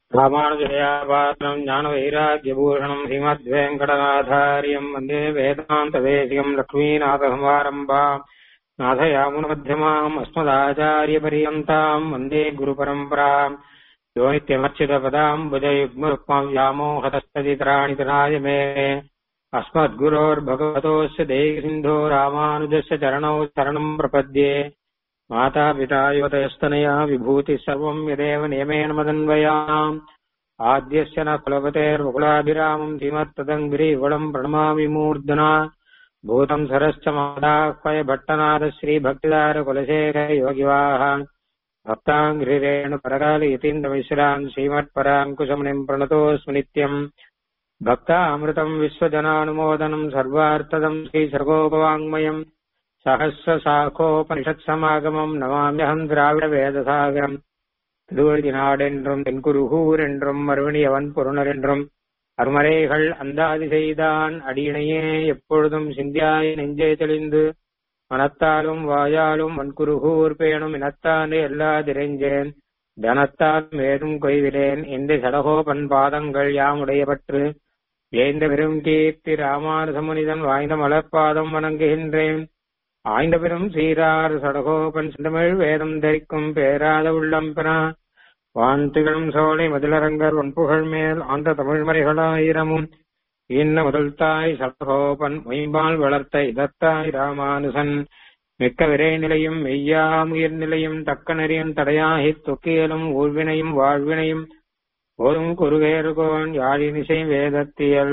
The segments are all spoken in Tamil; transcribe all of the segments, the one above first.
ராமானுஜயாபாத்திரம் ஞானவைராக்கியபூஷணம் ஸ்ரீமத்வேங்கடநாதாரியம் வந்தே வேதாந்தவேதிகம் லக்ஷ்மீநாதசமாரம்பாம் நாதயாமுனமத்தியமாம் அஸ்மதாச்சாரியபரியந்தாம் வந்தே குருபரம்பராம் யோ நித்யமர்ச்சிதபதாம் புஜயுக்மருக்மம் व्यामोहतस्तदितराणि तराय मे अस्मद्गुरोर्भगवतोऽस्य देयसिन्धो रामानुजस्य चरणौ शरणम् प्रपद्ये मातापिता युवतयस्तनया विभूतिः सर्वम् यदेव नियमेन मदन्वयाम् आद्यस्य न कुलपतेर्वकुलाभिरामम् श्रीमत्तदङ्गिरिवळम् प्रणमामि मूर्धना भूतम् सरश्च मादाह्वय भट्टनाथ श्रीभक्तिदारकुलशेखर योगिवाः भक्ताङ्घ्रिरेणु परकालयतीन्द्रमिश्रान् श्रीमत्पराङ्कुशमुनिम् प्रणतोऽस्मि नित्यम् भक्तामृतम् विश्वजनानुमोदनम् सर्वार्थदम् श्रीसर्गोपवाङ्मयम् சகசிரசாகோபனிஷத்சமாகமம் நமாமியகம் திராவிட வேதசாகரம் திருவழுதி நாடென்றும் தென்குருகூர் என்றும் மறுவணியவன் பொருணர் என்றும் அருமறைகள் அந்தாதி செய்தான் அடியினையே எப்பொழுதும் சிந்தியாய் நெஞ்சே தெளிந்து மனத்தாலும் வாயாலும் வன்குருகூர் பேணும் இனத்தானே எல்லா திரைஞ்சேன் தனத்தாலும் ஏதும் கொய்விலேன் இந்த சடகோபன் பாதங்கள் யாமுடைய பற்று ஏந்த பெரும் கீர்த்தி ராமானுசமுனிதன் வாய்ந்த மலர்பாதம் வணங்குகின்றேன் ஆய்ந்த பெரும் சீரார் சடகோபன் செந்தமிழ் வேதம் தரிக்கும் பேராத உள்ளம் பெற வான் திகழும் சோலை மதிலரங்கர் ஒன்புகழ் மேல் ஆந்த தமிழ் மறைகளாயிரமும் இன்ன முதல் தாய் சடகோபன் மொயம்பால் வளர்த்த இதத்தாய் ராமானுசன் மிக்க விரை நிலையும் மெய்யாமுயிர் நிலையும் தக்க நெறியும் தடையாகி தொக்கியலும் ஊழ்வினையும் வாழ்வினையும் ஓதும் குருவேறுகோன் யாழினிசை வேதத்தியல்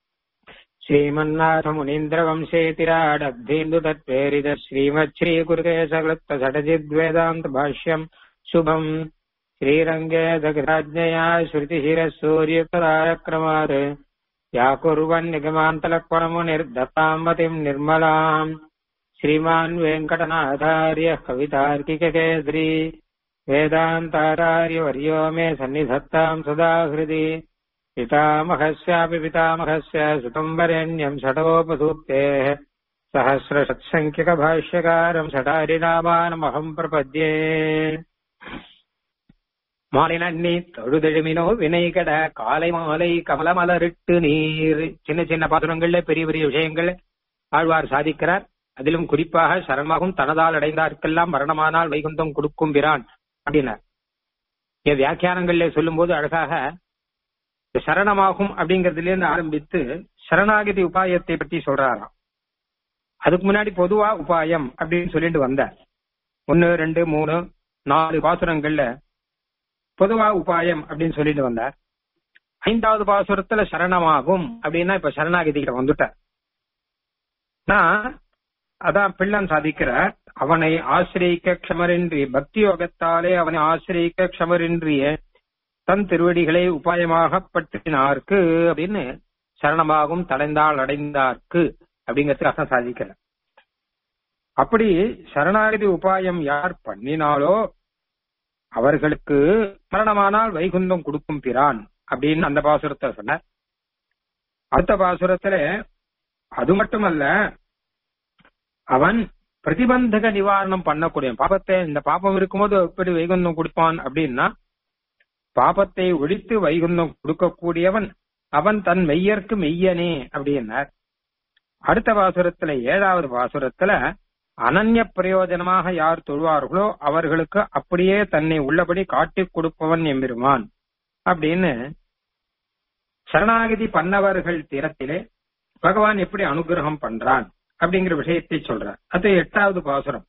श्रीमन्नाथ मुनीन्द्र वंशेतिराडब्धीन्दु तत्प्रेरित श्रीमत् श्रीकुरुकेशकृत्त षडजिद्वेदान्त भाष्यम् शुभम् श्रीरङ्गे दग्राज्ञया श्रुतिशिरः सूर्यकराक्रमात् या कुर्वन् निगमान्तलक्वणमुनिर्दत्ताम्बतिम् निर्मलाम् श्रीमान् वेङ्कटनाथार्यः कवितार्किककेसरी वेदान्ताचार्यवर्यो मे सन्निधत्ताम् सदा हृदि पितामहस्यापि पितामहस्य सुतम् वरेण्यम् षडोपसूक्तेः सहस्रषट्सङ्ख्यकभाष्यकारम् षडारिनामानमहम् प्रपद्ये மாலினி தொழுதெழுமினோ வினைகட காலை மாலை கமலமலரிட்டு நீர் சின்ன சின்ன பாத்திரங்கள்ல பெரிய பெரிய விஷயங்கள் ஆழ்வார் சாதிக்கிறார் அதிலும் குறிப்பாக சரணமாகும் தனதால் அடைந்தார்க்கெல்லாம் மரணமானால் வைகுந்தம் கொடுக்கும் பிரான் அப்படின்னார் என் வியாக்கியானங்கள்ல சொல்லும் போது அழகாக சரணமாகும் அப்படிங்கறதுல இருந்து ஆரம்பித்து சரணாகதி உபாயத்தை பற்றி சொல்றாராம் அதுக்கு முன்னாடி பொதுவா உபாயம் அப்படின்னு சொல்லிட்டு வந்தார் ஒன்னு ரெண்டு மூணு நாலு பாசுரங்கள்ல பொதுவா உபாயம் அப்படின்னு சொல்லிட்டு வந்தார் ஐந்தாவது பாசுரத்துல சரணமாகும் அப்படின்னா இப்ப சரணாகதி கிட்ட வந்துட்டார் நான் அதான் பிள்ளன் சாதிக்கிறார் அவனை ஆசிரியிக்க க்ஷமரின்றி பக்தி யோகத்தாலே அவனை ஆசிரியிக்க க்ஷமரின்றிய தன் திருவடிகளை உபாயமாக பற்றினார்க்கு அப்படின்னு சரணமாகும் தடைந்தால் அடைந்தார்க்கு அப்படிங்கிறதுக்கு அர்த்தம் சாதிக்கிறார் அப்படி சரணாகதி உபாயம் யார் பண்ணினாலோ அவர்களுக்கு மரணமானால் வைகுந்தம் கொடுக்கும் பிரான் அப்படின்னு அந்த பாசுரத்தை சொன்னார் அடுத்த பாசுரத்துல அது மட்டுமல்ல அவன் பிரதிபந்தக நிவாரணம் பண்ணக்கூடிய பாபத்தை இந்த பாபம் இருக்கும்போது எப்படி வைகுந்தம் கொடுப்பான் அப்படின்னா பாபத்தை ஒழித்து வைகுந்தம் கொடுக்கக்கூடியவன் அவன் தன் மெய்யர்க்கு மெய்யனே அப்படின்னார் அடுத்த பாசுரத்துல ஏழாவது பாசுரத்துல அனன்ய பிரயோஜனமாக யார் தொழுவார்களோ அவர்களுக்கு அப்படியே தன்னை உள்ளபடி காட்டிக் கொடுப்பவன் எம்பெருமான் அப்படின்னு சரணாகதி பண்ணவர்கள் திறத்திலே பகவான் எப்படி அனுகிரகம் பண்றான் அப்படிங்கிற விஷயத்தை சொல்றார் அது எட்டாவது பாசுரம்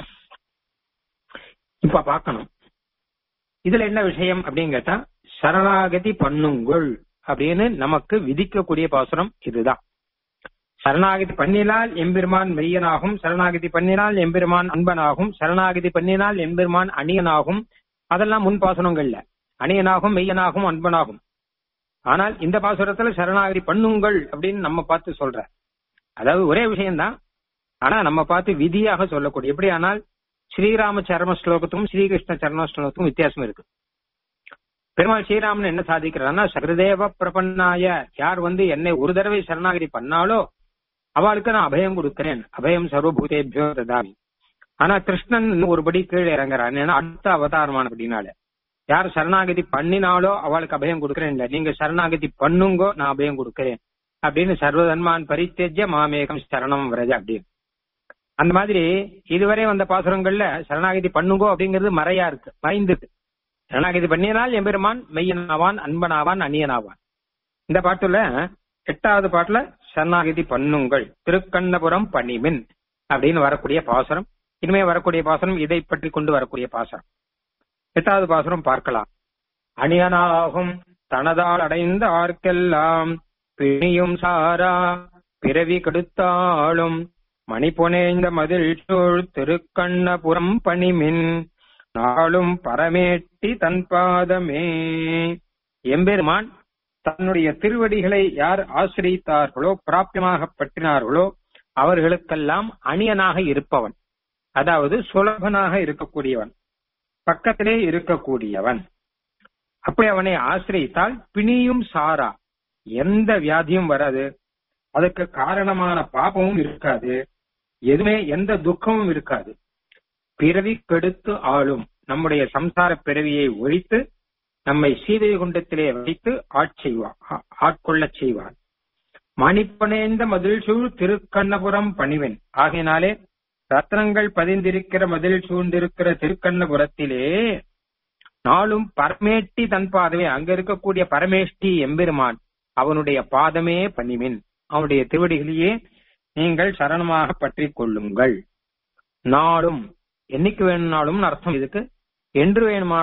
இப்ப பார்க்கணும் இதுல என்ன விஷயம் அப்படின்னு கேட்டா சரணாகதி பண்ணுங்கள் அப்படின்னு நமக்கு விதிக்கக்கூடிய பாசுரம் இதுதான் சரணாகதி பண்ணினால் எம்பெருமான் மெய்யனாகும் சரணாகதி பண்ணினால் எம்பெருமான் அன்பனாகும் சரணாகதி பண்ணினால் எம்பெருமான் அணியனாகும் அதெல்லாம் முன் பாசுரங்கள்ல அணியனாகும் மெய்யனாகும் அன்பனாகும் ஆனால் இந்த பாசுரத்துல சரணாகதி பண்ணுங்கள் அப்படின்னு நம்ம பார்த்து சொல்ற அதாவது ஒரே விஷயம்தான் ஆனா நம்ம பார்த்து விதியாக சொல்லக்கூடிய எப்படி ஆனால் ஸ்ரீராம சர்ம ஸ்லோகத்துக்கும் ஸ்ரீகிருஷ்ண சர்ம ஸ்லோகத்துக்கும் வித்தியாசம் இருக்கு பெருமாள் ஸ்ரீராமன் என்ன சாதிக்கிறான்னா சகதேவ பிரபன்னாய யார் வந்து என்னை ஒரு தடவை சரணாகதி பண்ணாலோ அவளுக்கு நான் அபயம் கொடுக்கிறேன் அபயம் சர்வபூதேபியோ ததாமி ஆனா கிருஷ்ணன் இன்னும் ஒருபடி கீழே இறங்குறான் ஏன்னா அடுத்த அவதாரமான அப்படின்னால யார் சரணாகதி பண்ணினாலோ அவளுக்கு அபயம் கொடுக்கறேன் இல்ல நீங்க சரணாகதி பண்ணுங்கோ நான் அபயம் கொடுக்கறேன் அப்படின்னு சர்வதன்மான் பரித்தேஜ்ய மாமேகம் சரணம் விரஜ அப்படின்னு அந்த மாதிரி இதுவரை வந்த பாசுரங்கள்ல சரணாகதி பண்ணுங்கோ அப்படிங்கிறது மறையா இருக்கு மறைந்துட்டு சரணாகதி பண்ணினால் எம்பெருமான் மெய்யனாவான் அன்பனாவான் அந்நியனாவான் இந்த பாட்டுல எட்டாவது பாட்டுல சரணாகதி பண்ணுங்கள் திருக்கண்ணபுரம் பணிமின் அப்படின்னு வரக்கூடிய பாசுரம் இனிமே வரக்கூடிய பாசுரம் இதை பற்றி கொண்டு வரக்கூடிய பாசுரம் எட்டாவது பாசுரம் பார்க்கலாம் அணியனாகும் தனதால் அடைந்த ஆர்க்கெல்லாம் பிணியும் சாரா பிறவி கெடுத்தாலும் மணிபுனேந்த மதில் சூழ் திருக்கண்ணபுரம் பணிமின் நாளும் பரமேட்டி தன் பாதமே எம்பெருமான் தன்னுடைய திருவடிகளை யார் ஆசிரித்தார்களோ பிராபியமாக பற்றினார்களோ அவர்களுக்கெல்லாம் அணியனாக இருப்பவன் அதாவது சுலபனாக இருக்கக்கூடியவன் பக்கத்திலே இருக்கக்கூடியவன் அப்படி அவனை ஆசிரியித்தால் பிணியும் சாரா எந்த வியாதியும் வராது அதுக்கு காரணமான பாபமும் இருக்காது எதுவுமே எந்த துக்கமும் இருக்காது பிறவி கெடுத்து ஆளும் நம்முடைய சம்சார பிறவியை ஒழித்து நம்மை சீதை குண்டத்திலே வைத்து ஆட்செய்வான் ஆட்கொள்ளச் செய்வான் மணிப்பனேந்த மதில் சூழ் திருக்கண்ணபுரம் பணிவன் ஆகையினாலே ரத்னங்கள் பதிந்திருக்கிற மதில் சூழ்ந்திருக்கிற திருக்கண்ணபுரத்திலே நாளும் பரமேட்டி தன் பாதமே அங்க இருக்கக்கூடிய பரமேஷ்டி எம்பெருமான் அவனுடைய பாதமே பணிமின் அவனுடைய திருவடிகளையே நீங்கள் சரணமாக பற்றி கொள்ளுங்கள் நாளும் என்னைக்கு வேணும்னாலும் அர்த்தம் இதுக்கு என்று வேணுமா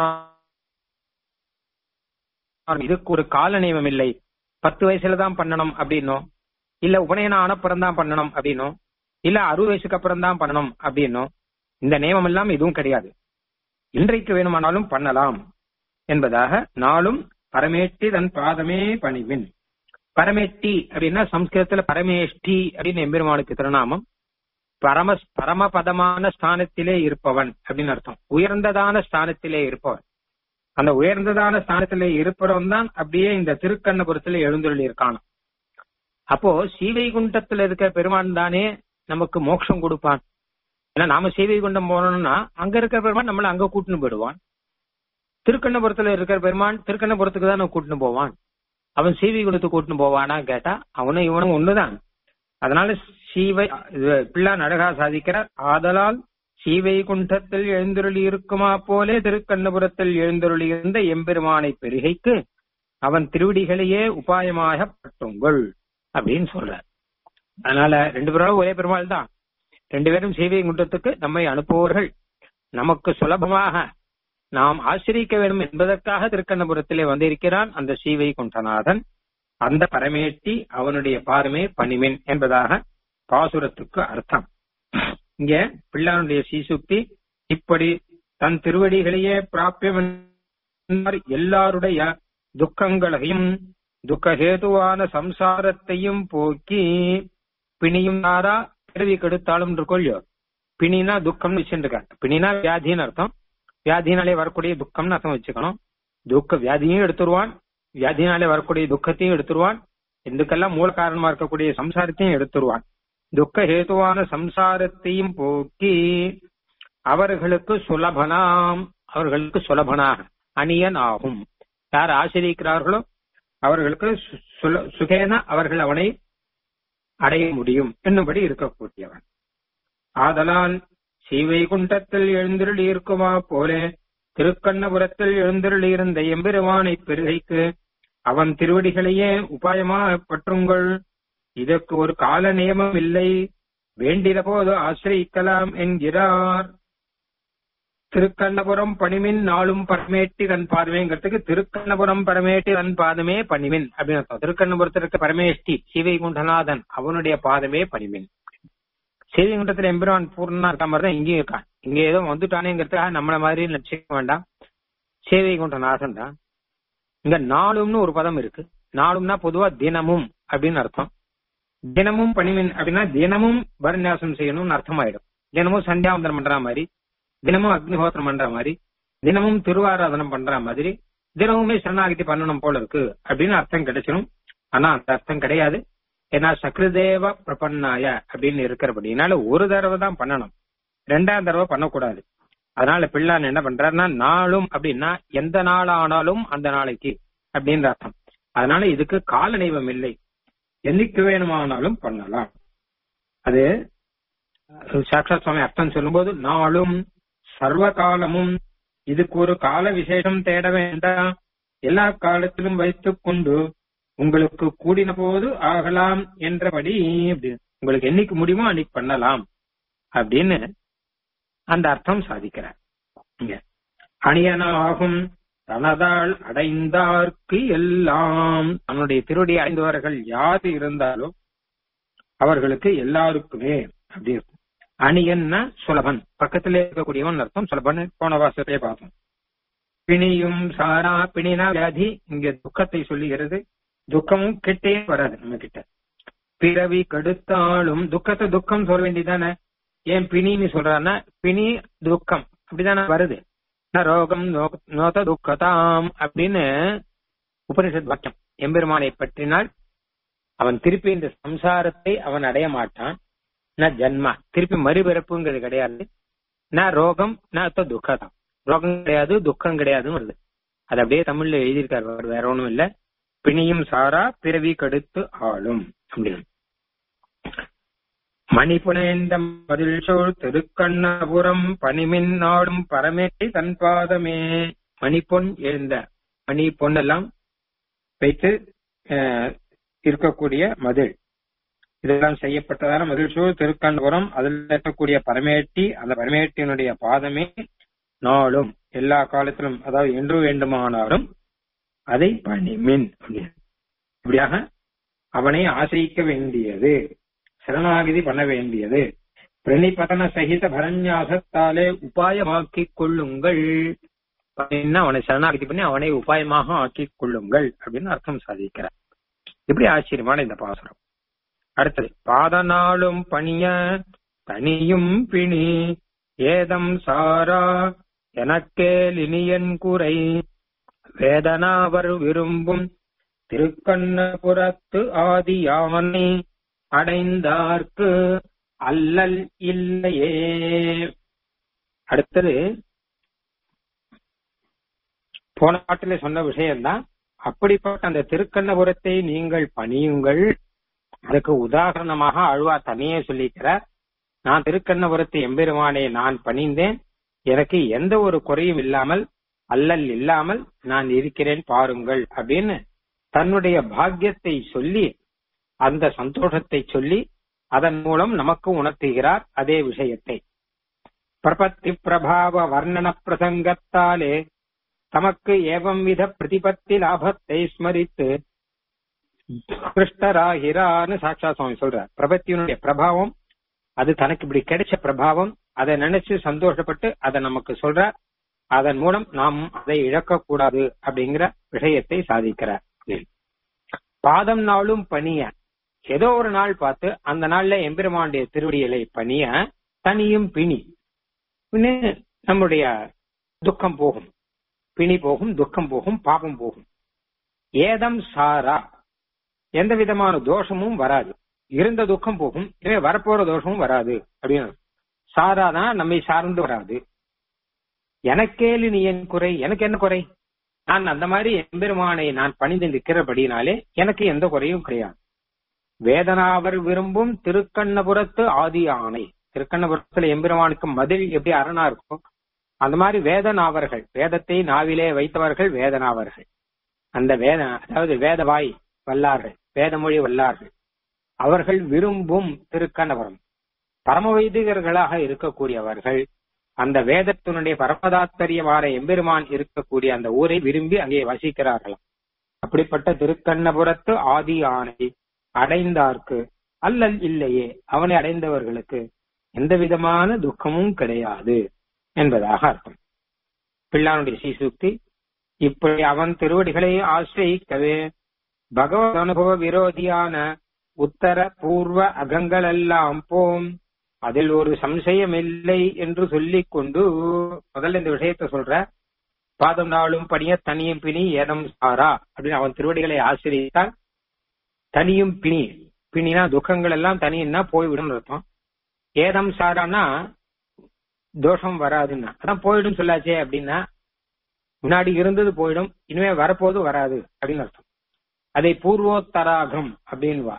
இதுக்கு ஒரு கால நியமம் இல்லை பத்து வயசுல தான் பண்ணணும் அப்படின்னோ இல்ல உபநயனம் ஆனப்புறம் தான் பண்ணணும் அப்படின்னோ இல்ல அறுபது வயசுக்கு அப்புறம் தான் பண்ணணும் அப்படின்னோ இந்த நியமம் எல்லாம் எதுவும் கிடையாது இன்றைக்கு வேணுமானாலும் பண்ணலாம் என்பதாக நாளும் பரமேட்டி தன் பாதமே பணிவின் பரமேட்டி அப்படின்னா சம்ஸ்கிருதத்துல பரமேஷ்டி அப்படின்னு எம்பெருமானுக்கு திருநாமம் பரம பரமபதமான ஸ்தானத்திலே இருப்பவன் அப்படின்னு அர்த்தம் உயர்ந்ததான ஸ்தானத்திலே இருப்பவன் அந்த உயர்ந்ததான ஸ்தானத்திலே இருப்பவன் தான் அப்படியே இந்த திருக்கண்ணபுரத்துல எழுந்துள்ளி இருக்கான் அப்போ சீவைகுண்டத்துல இருக்க பெருமான் தானே நமக்கு மோட்சம் கொடுப்பான் ஏன்னா நாம சீவைகுண்டம் போனோம்னா அங்க இருக்கிற பெருமான் நம்மள அங்க கூட்டின்னு போயிடுவான் திருக்கண்ணபுரத்துல இருக்கிற பெருமான் திருக்கண்ணபுரத்துக்கு தான் கூட்டின்னு போவான் அவன் சீவை குணத்துக்கு கூட்டின்னு போவானா கேட்டா அவனும் இவனும் ஒண்ணுதான் அதனால சீவை பிள்ளா நடகா சாதிக்கிறார் ஆதலால் சீவை குண்டத்தில் எழுந்தருளி இருக்குமா போலே திருக்கண்ணபுரத்தில் எழுந்தருளி இருந்த எம்பெருமானை பெருகைக்கு அவன் திருவடிகளையே உபாயமாக பட்டுங்கள் அப்படின்னு சொல்றார் அதனால ரெண்டு பேரும் ஒரே பெருமாள் தான் ரெண்டு பேரும் சீவை குண்டத்துக்கு நம்மை அனுப்புவார்கள் நமக்கு சுலபமாக நாம் ஆசிரிக்க வேண்டும் என்பதற்காக திருக்கண்ணபுரத்திலே வந்திருக்கிறான் அந்த சீவை குண்டநாதன் அந்த பரமேட்டி அவனுடைய பாரமே பணிமின் என்பதாக பாசுரத்துக்கு அர்த்தம் இங்க பிள்ளானுடைய சீசுக்தி இப்படி தன் திருவடிகளையே பிராபியம் எல்லாருடைய துக்கங்களையும் துக்கஹேதுவான சம்சாரத்தையும் போக்கி பிணியும் நாரா பிறவி கெடுத்தாலும் இருக்கொள்ளியோ பிணினா துக்கம்னு வச்சுருக்காங்க பிணினா வியாதின்னு அர்த்தம் வியாதினாலே வரக்கூடிய துக்கம்னு அர்த்தம் வச்சுக்கணும் துக்க வியாதியும் எடுத்துருவான் வியாதினாலே வரக்கூடிய துக்கத்தையும் எடுத்துருவான் இதுக்கெல்லாம் மூல காரணமா இருக்கக்கூடிய சம்சாரத்தையும் எடுத்துருவான் துக்க ஹேதுவான சம்சாரத்தையும் போக்கி அவர்களுக்கு சுலபனாம் அவர்களுக்கு சுலபனாக அணியன் ஆகும் யார் ஆசிரிக்கிறார்களோ அவர்களுக்கு சுகேன அவர்கள் அவனை அடைய முடியும் என்னும்படி இருக்கக்கூடியவன் ஆதலால் ஸ்ரீவைகுண்டத்தில் எழுந்திருளி இருக்குமா போலே திருக்கண்ணபுரத்தில் எழுந்திருளி இருந்த எம்பெருமானை பெருகைக்கு அவன் திருவடிகளையே உபாயமாக பற்றுங்கள் இதற்கு ஒரு கால நியமம் இல்லை வேண்டிய போது ஆசிரியிக்கலாம் என்கிறார் திருக்கண்ணபுரம் பணிமின் நாளும் பரமேட்டி தன் பாதமேங்கிறதுக்கு திருக்கண்ணபுரம் பரமேட்டி தன் பாதமே பணிமின் அப்படின்னு அர்த்தம் திருக்கண்ணபுரத்தில் இருக்க பரமேஷ்டி சீவைகுண்டநாதன் அவனுடைய பாதமே பணிமின் சீவைகுண்டத்துல எம்பெருமான் பூர்ணா இருக்க மாதிரி தான் இங்கேயும் இருக்கான் இங்க ஏதோ வந்துட்டானேங்கிறதுக்காக நம்மள மாதிரி நினைச்சுக்க வேண்டாம் சீவைகுண்டநாதன் தான் இங்க நாளும்னு ஒரு பதம் இருக்கு நாளும்னா பொதுவா தினமும் அப்படின்னு அர்த்தம் தினமும் பணிமின் அப்படின்னா தினமும் பரநியாசம் செய்யணும்னு அர்த்தமாயிடும் தினமும் சந்தியாவந்தனம் பண்ற மாதிரி தினமும் அக்னிஹோத்திரம் பண்ற மாதிரி தினமும் திருவாராதனம் பண்ற மாதிரி தினமுமே சரணாகதி பண்ணணும் போல இருக்கு அப்படின்னு அர்த்தம் கிடைச்சிடும் ஆனா அந்த அர்த்தம் கிடையாது ஏன்னா சக்ருதேவ பிரபன்னாய அப்படின்னு இருக்கிறபடினால ஒரு தடவை தான் பண்ணணும் ரெண்டாம் தடவை பண்ணக்கூடாது அதனால பிள்ளான் என்ன பண்றாருன்னா நாளும் அப்படின்னா எந்த நாள் ஆனாலும் அந்த நாளைக்கு அப்படின்ற அர்த்தம் அதனால இதுக்கு கால நியமம் இல்லை என்னைக்கு வேணுமானாலும் பண்ணலாம் அது சாட்சாத் சுவாமி அர்த்தம் சொல்லும்போது நாளும் சர்வ காலமும் இதுக்கு ஒரு கால விசேஷம் தேட வேண்டாம் எல்லா காலத்திலும் வைத்துக் கொண்டு உங்களுக்கு கூடின போது ஆகலாம் என்றபடி அப்படி உங்களுக்கு என்னைக்கு முடியுமோ அன்னைக்கு பண்ணலாம் அப்படின்னு அந்த அர்த்தம் சாதிக்கிறார் இங்க அணியனாகும் தனதால் அடைந்தார்க்கு எல்லாம் தன்னுடைய திருடி அடைந்தவர்கள் யாரு இருந்தாலும் அவர்களுக்கு எல்லாருக்குமே அப்படி இருக்கும் அணியன்னா சுலபன் பக்கத்திலே இருக்கக்கூடியவன் அர்த்தம் சுலபன் போன வாசத்திலே பார்த்தோம் பிணியும் சாரா பிணினா வியாதி இங்க துக்கத்தை சொல்லுகிறது துக்கமும் கிட்டே வராது நம்ம கிட்ட பிறவி கடுத்தாலும் துக்கத்தை துக்கம் சொல்ல வேண்டியதானே ஏன் பிணின்னு சொல்றான்னா பிணி துக்கம் அப்படிதானே வருது ந ரோகம் நோ- நோத துக்கதாம் அப்படின்னு உபனிஷத் வாக்கியம் எம்பெருமானை பற்றினால் அவன் திருப்பி இந்த சம்சாரத்தை அவன் அடைய மாட்டான் ந ஜன்மா திருப்பி மறுபிறப்புங்கிறது கிடையாது ந ரோகம் ந துக்கதாம் ரோகம் கிடையாது துக்கம் கிடையாதுன்னு வருது அது அப்படியே தமிழ்ல எழுதியிருக்காரு அவர் வேற ஒண்ணும் இல்ல பிணியும் சாரா பிறவி கடுத்து ஆளும் அப்படின்னு மணிபுனேந்தம் பதில் சோழ் திருக்கண்ணபுரம் பனிமின் நாடும் பரமேட்டி தன் பாதமே மணிப்பொன் எழுந்த மணி பொன்னெல்லாம் வைத்து அஹ், இருக்கக்கூடிய மதில் இதெல்லாம் செய்யப்பட்டதான மதில் சூழ் திருக்கண்ணபுரம் அதில் இருக்கக்கூடிய பரமேட்டி அந்த பரமேட்டியினுடைய பாதமே நாளும் எல்லா காலத்திலும் அதாவது என்று வேண்டுமானாலும் அதை பணிமின் அப்படின்னு. இப்படியாக அவனை ஆசிரிக்க வேண்டியது சரணாகிதி பண்ண வேண்டியது பிரணிபதன சகித பரநியாசத்தாலே உபாயமாக்கிக் கொள்ளுங்கள் அப்படின்னா அவனை சரணாகிதி பண்ணி அவனை உபாயமாக ஆக்கிக் கொள்ளுங்கள் அப்படின்னு அர்த்தம் சாதிக்கிறார் இப்படி ஆச்சரியமான இந்த பாசுரம் அடுத்தது பாதநாளும் பணிய தனியும் பிணி ஏதம் சாரா எனக்கேல் இனியன் குறை வேதனாவர் விரும்பும் திருக்கண்ணபுரத்து ஆதியானை அடைந்தார்க்கு அல்லல் இல்லையே அடுத்தது போன பாட்டில சொன்ன விஷயம்தான் அப்படிப்பட்ட அந்த திருக்கண்ணபுரத்தை நீங்கள் பணியுங்கள் அதுக்கு உதாரணமாக அழுவா தனியே சொல்லிக்கிறார் நான் திருக்கண்ணபுரத்து எம்பெருமானே நான் பணிந்தேன் எனக்கு எந்த ஒரு குறையும் இல்லாமல் அல்லல் இல்லாமல் நான் இருக்கிறேன் பாருங்கள் அப்படின்னு தன்னுடைய பாக்கியத்தை சொல்லி அந்த சந்தோஷத்தை சொல்லி அதன் மூலம் நமக்கு உணர்த்துகிறார் அதே விஷயத்தை பிரபத்தி பிரபாவ வர்ணன பிரசங்கத்தாலே தமக்கு ஏவம் வித பிரதிபத்தி லாபத்தை ஸ்மரித்து கிருஷ்ணராகிறான்னு சாட்சா சுவாமி சொல்றார் பிரபத்தியினுடைய பிரபாவம் அது தனக்கு இப்படி கிடைச்ச பிரபாவம் அதை நினைச்சு சந்தோஷப்பட்டு அதை நமக்கு சொல்றார் அதன் மூலம் நாம் அதை இழக்கக்கூடாது அப்படிங்கிற விஷயத்தை சாதிக்கிறார் பாதம் நாளும் பணிய ஏதோ ஒரு நாள் பார்த்து அந்த நாள்ல எம்பெருமானுடைய திருவடிகளை பணிய தனியும் பிணி பின்ன நம்முடைய துக்கம் போகும் பிணி போகும் துக்கம் போகும் பாபம் போகும் ஏதம் சாரா எந்த விதமான தோஷமும் வராது இருந்த துக்கம் போகும் எனவே வரப்போற தோஷமும் வராது அப்படின்னு சாராதான் நம்மை சார்ந்து வராது எனக்கேலு நீ என் குறை எனக்கு என்ன குறை நான் அந்த மாதிரி எம்பெருமானை நான் பணிந்து நிற்கிறபடினாலே எனக்கு எந்த குறையும் கிடையாது வேதனாவர் விரும்பும் திருக்கண்ணபுரத்து ஆதி ஆணை திருக்கண்ணபுரத்துல எம்பெருமானுக்கு மதில் எப்படி அரணா இருக்கும் அந்த மாதிரி வேதனாவர்கள் வேதத்தை நாவிலே வைத்தவர்கள் வேதனாவர்கள் அந்த வேத அதாவது வேதவாய் வல்லார்கள் வேதமொழி வல்லார்கள் அவர்கள் விரும்பும் திருக்கண்ணபுரம் பரம வைதிகர்களாக இருக்கக்கூடியவர்கள் அந்த வேதத்தினுடைய பரமதாத்தரியமான எம்பெருமான் இருக்கக்கூடிய அந்த ஊரை விரும்பி அங்கே வசிக்கிறார்களாம் அப்படிப்பட்ட திருக்கண்ணபுரத்து ஆதி ஆணை அடைந்தார்க்கு அல்லல் இல்லையே அவனை அடைந்தவர்களுக்கு எந்த விதமான துக்கமும் கிடையாது என்பதாக அர்த்தம் பிள்ளானுடைய சீசுக்தி இப்படி அவன் திருவடிகளை ஆசிரியிக்கவே பகவத் அனுபவ விரோதியான உத்தர பூர்வ அகங்களெல்லாம் போம் அதில் ஒரு சம்சயம் இல்லை என்று சொல்லிக் கொண்டு முதல்ல இந்த விஷயத்த சொல்ற பாதம் நாளும் பணிய தனியும் பிணி ஏதம் சாரா அப்படின்னு அவன் திருவடிகளை ஆசிரியித்தால் தனியும் பிணி பிணினா துக்கங்கள் எல்லாம் தனியுன்னா போய்விடும் அர்த்தம் ஏதம் சாரானா தோஷம் வராதுன்னா அதான் போயிடும் சொல்லாச்சே அப்படின்னா முன்னாடி இருந்தது போயிடும் இனிமே வரப்போது வராது அப்படின்னு அர்த்தம் அதை பூர்வோத்தராகம் அப்படின்வா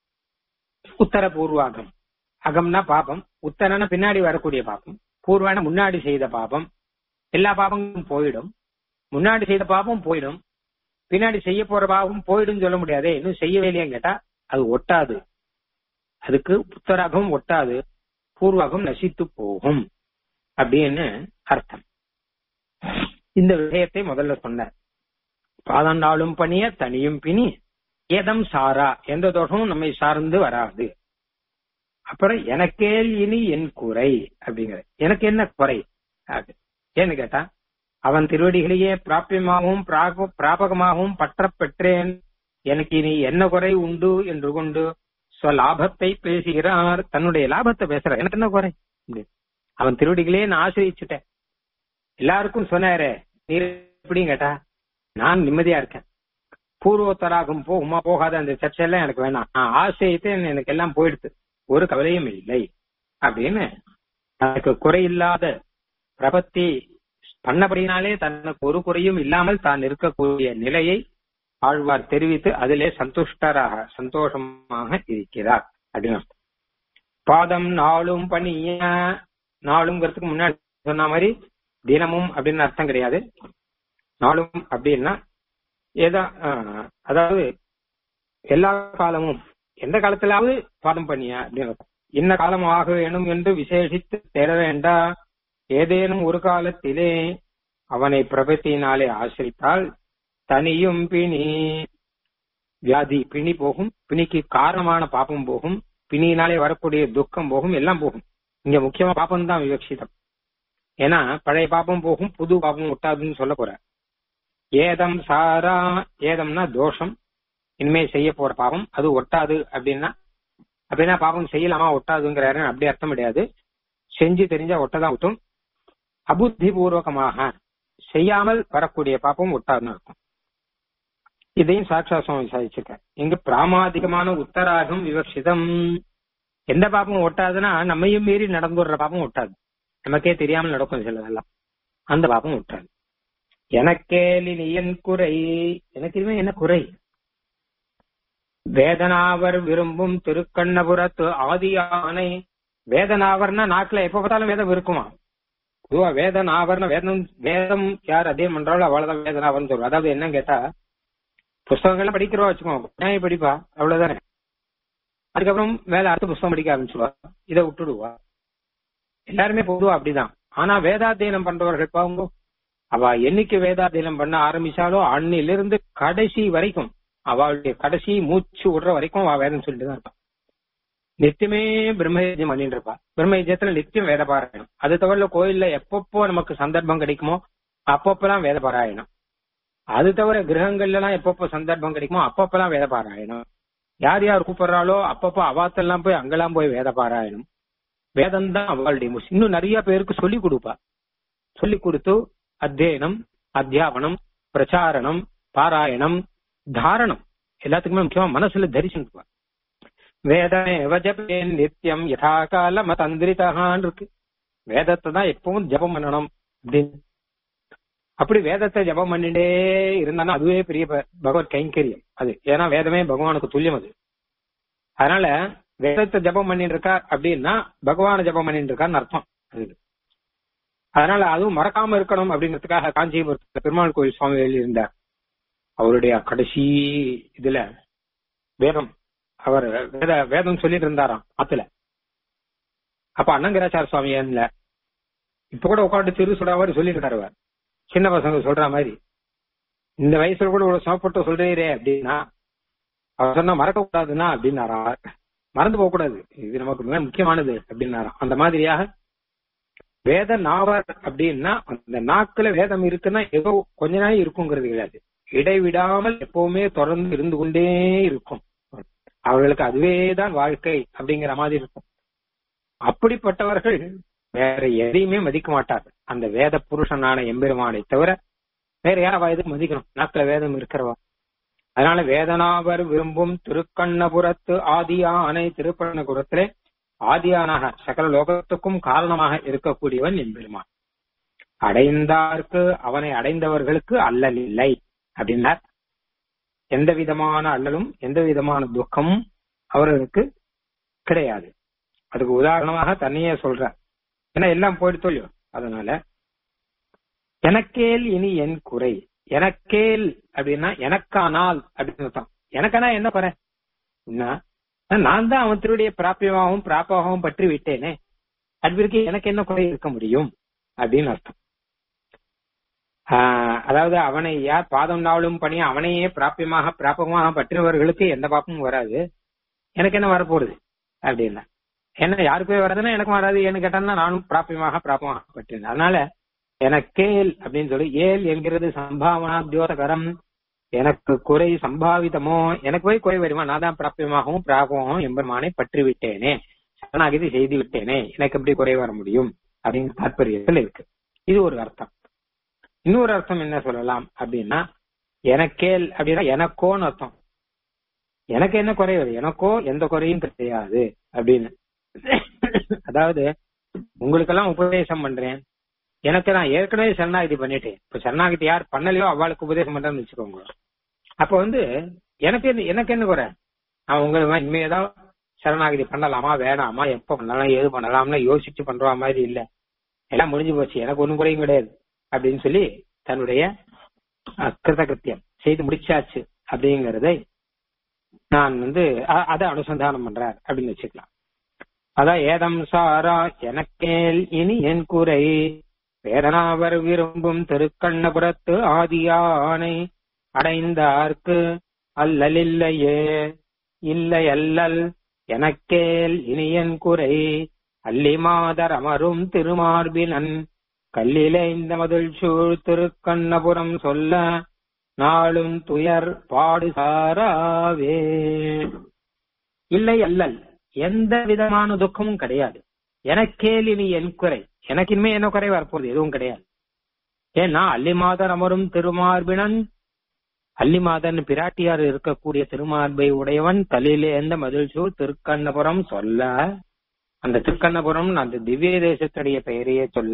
உத்தர பூர்வாகம் அகம்னா பாபம் உத்தரன பின்னாடி வரக்கூடிய பாபம் பூர்வான முன்னாடி செய்த பாபம் எல்லா பாபங்களும் போயிடும் முன்னாடி செய்த பாபம் போயிடும் பின்னாடி செய்ய போற பாவம் போயிடும் சொல்ல முடியாதே இன்னும் செய்யவே இல்லையான்னு கேட்டா அது ஒட்டாது அதுக்கு உத்தராகம் ஒட்டாது பூர்வாகம் நசித்து போகும் அப்படின்னு அர்த்தம் இந்த விஷயத்தை முதல்ல சொன்னார் பாதண்டாளும் பணிய தனியும் பிணி ஏதம் சாரா எந்த தோஷமும் நம்மை சார்ந்து வராது அப்புறம் எனக்கேல் இனி என் குறை அப்படிங்கிற எனக்கு என்ன குறை அது ஏன்னு கேட்டா அவன் திருவடிகளையே பிராபியமாகவும் பிராப- பிராபகமாகவும் பற்றப் பெற்றேன் எனக்கு இனி என்ன குறை உண்டு என்று கொண்டு லாபத்தை பேசுகிறார் தன்னுடைய லாபத்தை பேசுறார் எனக்கு என்ன குறை அப்படி. அவன் திருவடிகளே நான் ஆசிரியிச்சுட்டேன் எல்லாருக்கும் சொன்னாரே நீர் எப்படின்னு கேட்டா நான் நிம்மதியா இருக்கேன் பூர்வோத்தராகும் போ உமா போகாத அந்த சர்ச்சையெல்லாம் எனக்கு வேணாம் நான் ஆசையிட்டு எனக்கு எல்லாம் போயிடுது ஒரு கவலையும் இல்லை அப்படின்னு தனக்கு குறையில்லாத பிரபத்தி பண்ணபடினாலே தனக்கு ஒரு குறையும் இல்லாமல் தான் இருக்கக்கூடிய நிலையை ஆழ்வார் தெரிவித்து அதிலே சந்துஷ்டராக சந்தோஷமாக இருக்கிறார் அப்படின்னு அர்த்தம். பாதம் நாளும் பணிய நாளுங்கிறதுக்கு முன்னாடி சொன்ன மாதிரி தினமும் அப்படின்னு அர்த்தம் கிடையாது நாளும் அப்படின்னா ஏதா ஆஹ், அதாவது எல்லா காலமும் எந்த காலத்திலாவது பாதம் பண்ணிய அப்படின்னு அர்த்தம். இன்ன காலம் ஆக வேணும் என்று விசேஷித்து தேட வேண்டா ஏதேனும் ஒரு காலத்திலே அவனை பிரபத்தினாலே ஆசிரித்தால் தனியும் பிணி வியாதி பிணி போகும் பிணிக்கு காரணமான பாப்பம் போகும் பிணியினாலே வரக்கூடிய துக்கம் போகும் எல்லாம் போகும் இங்க முக்கியமா பாப்பம் தான் விவக்ஷிதம் ஏன்னா பழைய பாப்பம் போகும் புது பாப்பம் ஒட்டாதுன்னு சொல்ல போற ஏதம் சாரா ஏதம்னா தோஷம் இனிமே செய்ய போற பாவம் அது ஒட்டாது அப்படின்னா அப்படின்னா பாவம் செய்யலாமா ஒட்டாதுங்கிறாரு அப்படி அர்த்தம் கிடையாது செஞ்சு தெரிஞ்சா ஒட்டதான் ஒட்டும் அபுத்தி பூர்வகமாக செய்யாமல் வரக்கூடிய பாப்பம் ஒட்டாதுன்னு அர்த்தம் இதையும் சாட்சா சுவாமி சாதிச்சிருக்கார் இங்கு பிராமாதிகமான உத்தராகம் விவக்ஷிதம் எந்த பாப்பம் ஒட்டாதுன்னா நம்மையும் மீறி நடந்துடுற பாப்பம் ஒட்டாது நமக்கே தெரியாமல் நடக்கும் சிலதெல்லாம் அந்த பாப்பம் ஒட்டாது எனக்கேலி என் குறை எனக்கு இனிமே என்ன குறை வேதனாவர் விரும்பும் திருக்கண்ணபுரத்து ஆதியானை வேதனாவர்னா நாக்குல எப்ப பார்த்தாலும் வேதம் இருக்குமா பொதுவா வேதனாவர்னா வேதம் வேதம் யார் அதே பண்றாலும் அவ்வளவுதான் வேதனாவர்னு சொல்றோம் அதாவது என்ன கேட்டா புஸ்தகங்கள்லாம் படிக்கிறோம் வச்சுக்கோங்க நியாயம் படிப்பா அவ்வளவுதானே அதுக்கப்புறம் வேலை அடுத்த புஸ்தகம் படிக்க ஆரம்பிச்சுவா இதை விட்டுடுவா எல்லாருமே பொதுவா அப்படிதான் ஆனா வேதாத்தியனம் பண்றவர்கள் பாருங்க அவ என்னைக்கு வேதாத்தியனம் பண்ண ஆரம்பிச்சாலோ அன்னிலிருந்து கடைசி வரைக்கும் அவளுடைய கடைசி மூச்சு விடுற வரைக்கும் அவ வேதம் சொல்லிட்டு தான் இருப்பான் நித்தியமே பிரம்மயஜம் பண்ணிட்டு இருப்பா பிரம்மயஜத்துல நித்தியம் வேத பாராயணம் அது தவிர கோயில்ல எப்பப்போ நமக்கு சந்தர்ப்பம் கிடைக்குமோ அப்பப்பெல்லாம் வேத பாராயணம் அது தவிர கிரகங்கள்ல எல்லாம் எப்பப்போ சந்தர்ப்பம் கிடைக்குமோ அப்பப்பெல்லாம் வேத பாராயணம் யார் யார் கூப்பிடுறாளோ அப்பப்போ அவாத்தெல்லாம் போய் அங்கெல்லாம் போய் வேத பாராயணம் வேதம் தான் அவளுடைய முஸ்- இன்னும் நிறைய பேருக்கு சொல்லி கொடுப்பா சொல்லி கொடுத்து அத்தியனம் அத்தியாபனம் பிரச்சாரணம் பாராயணம் தாரணம் எல்லாத்துக்குமே முக்கியமா மனசுல தரிசனம் வேதமே ஜபேன் நித்தியம் யதா கால மதந்திரிதகான் இருக்கு வேதத்தை தான் எப்பவும் ஜபம் பண்ணணும் அப்படின்னு அப்படி வேதத்தை ஜபம் பண்ணிட்டே இருந்தானா அதுவே பெரிய ப- பகவத் கைங்கரியம் அது ஏன்னா வேதமே பகவானுக்கு துல்லியம் அது அதனால வேதத்தை ஜபம் பண்ணிட்டு இருக்கார் அப்படின்னா பகவான ஜபம் பண்ணிட்டு இருக்காருன்னு அர்த்தம் அது அதனால அதுவும் மறக்காம இருக்கணும் அப்படிங்கிறதுக்காக காஞ்சிபுரத்துல பெருமாள் கோயில் சுவாமி இருந்தார் அவருடைய கடைசி இதுல வேதம் அவர் வேத வேதம் சொல்லிட்டு இருந்தாராம் ஆத்துல அப்ப அன்னங்கராச்சார சுவாமி ஏன்ல இப்ப கூட உட்காந்து திரு சுடா மாதிரி சொல்லிட்டு இருக்காரு அவர். சின்ன பசங்க சொல்ற மாதிரி இந்த வயசுல கூட இவ்வளவு சமப்பட்டு சொல்றீரே அப்படின்னா அவர் சொன்னா மறக்க கூடாதுன்னா அப்படின்னாரா மறந்து போக கூடாது இது நமக்கு மிக முக்கியமானது அப்படின்னாராம் அந்த மாதிரியாக வேத நாவர் அப்படின்னா அந்த நாக்குல வேதம் இருக்குன்னா ஏதோ கொஞ்ச நாள் இருக்குங்கிறது கிடையாது இடைவிடாமல் எப்பவுமே தொடர்ந்து இருந்து கொண்டே இருக்கும் அவர்களுக்கு அதுவே தான் வாழ்க்கை அப்படிங்கிற மாதிரி இருக்கும் அப்படிப்பட்டவர்கள் வேற எதையுமே மதிக்க மாட்டார்கள் அந்த வேத புருஷனான எம்பெருமானை தவிர வேற யாரவா எதுக்கு மதிக்கணும் நாக்குல வேதம் இருக்கிறவா அதனால வேதனாவர் விரும்பும் திருக்கண்ணபுரத்து ஆதியா அணை திருப்பண்ணபுரத்திலே ஆதியானாக சகல லோகத்துக்கும் காரணமாக இருக்கக்கூடியவன் எம்பெருமான் அடைந்தார்க்கு அவனை அடைந்தவர்களுக்கு அல்லல் இல்லை அப்படின்னார் எந்த விதமான அல்லலும் எந்த விதமான துக்கமும் அவர்களுக்கு கிடையாது அதுக்கு உதாரணமாக தன்னையே சொல்ற ஏன்னா எல்லாம் போயிட்டு இல்லையோ அதனால எனக்கேல் இனி என் குறை எனக்கேல் அப்படின்னா எனக்கானால் அப்படின்னு அர்த்தம் எனக்கானா என்ன குறை நான் தான் அவன் திருடைய பிராபியமாகவும் பிராப்பாகவும் பற்றி விட்டேனே அதுக்கு எனக்கு என்ன குறை இருக்க முடியும் அப்படின்னு அர்த்தம் அதாவது அவனை யார் பாதம் நாளும் பணி அவனையே பிராபியமாக பிராபகமாக பற்றினவர்களுக்கு எந்த பாப்பமும் வராது எனக்கு என்ன வரப்போகுது அப்படின்னா என்ன யாருக்கு வராதுன்னா எனக்கும் வராது ஏன்னு கேட்டான்னா நானும் பிராபியமாக பிராபமாக பற்றினேன் அதனால எனக்கேல் அப்படின்னு சொல்லி ஏல் என்கிறது சம்பாவனா தியோதகரம் எனக்கு குறை சம்பாவிதமோ எனக்கு போய் குறை வருமா நான் தான் பிராபியமாகவும் பிராபமாகவும் எம்பெருமானை பற்றி விட்டேனே சரணாகிதி செய்து விட்டேனே எனக்கு எப்படி குறை வர முடியும் அப்படிங்கிற தாற்பயத்தில் இருக்கு இது ஒரு அர்த்தம் இன்னொரு அர்த்தம் என்ன சொல்லலாம் அப்படின்னா எனக்கேல் அப்படின்னா எனக்கோன்னு அர்த்தம் எனக்கு என்ன குறை வருது எனக்கோ எந்த குறையும் கிடையாது அப்படின்னு அதாவது உங்களுக்கெல்லாம் உபதேசம் பண்றேன் எனக்கு நான் ஏற்கனவே சரணாகிதி பண்ணிட்டேன் இப்ப சரணாகிதி யார் பண்ணலையோ அவளுக்கு உபதேசம் பண்றேன்னு வச்சுக்கோங்க அப்ப வந்து எனக்கு என்ன எனக்கு என்ன குறை நான் உங்க இனிமேதான் சரணாகிதி பண்ணலாமா வேணாமா எப்ப பண்ணலாம் ஏது பண்ணலாம்னு யோசிச்சு பண்ற மாதிரி இல்ல எல்லாம் முடிஞ்சு போச்சு எனக்கு ஒண்ணும் குறையும் கிடையாது அப்படின்னு சொல்லி தன்னுடைய கிருத்தகிருத்தியம் செய்து முடிச்சாச்சு அப்படிங்கறதை நான் வந்து அதை அனுசந்தானம் பண்றார் அப்படின்னு வச்சுக்கலாம் அதான் ஏதம் சாரா எனக்கேல் இனி என் குறை வேதனாவர் விரும்பும் திருக்கண்ணபுரத்து ஆதியானை அடைந்தார்க்கு அல்லலில்லையே இல்லை அல்லல் எனக்கேல் இனியன் குறை அல்லி மாதர் அமரும் திருமார்பினன் கல்லிலே இந்த மதில் சூழ் திருக்கண்ணபுரம் சொல்ல நாளும் துயர் பாடு சாராவே இல்லை அல்லல் எந்த விதமான துக்கமும் கிடையாது எனக்கேல் இனி என் குறை எனக்கு இனிமே என்ன குறை வரப்போகுது எதுவும் கிடையாது ஏன்னா அல்லிமாதர் அமரும் திருமார்பினன் அல்லிமாதன் பிராட்டியார் இருக்கக்கூடிய திருமார்பை உடையவன் தலையிலே எந்த மதில் சூழ் திருக்கண்ணபுரம் சொல்ல அந்த திருக்கண்ணபுரம் அந்த திவ்ய தேசத்துடைய பெயரையே சொல்ல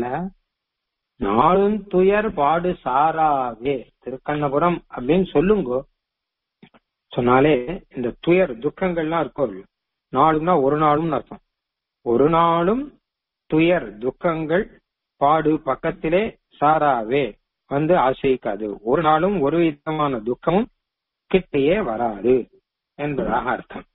நாளும் துயர் பாடு சாராவே திருக்கண்ணபுரம் அப்படின்னு சொல்லுங்க சொன்னாலே இந்த துயர் துக்கங்கள்லாம் இருக்கும் நாளும்னா ஒரு நாளும் அர்த்தம் ஒரு நாளும் துயர் துக்கங்கள் பாடு பக்கத்திலே சாராவே வந்து ஆசிரிக்காது ஒரு நாளும் ஒரு விதமான துக்கமும் கிட்டேயே வராது என்பதாக அர்த்தம்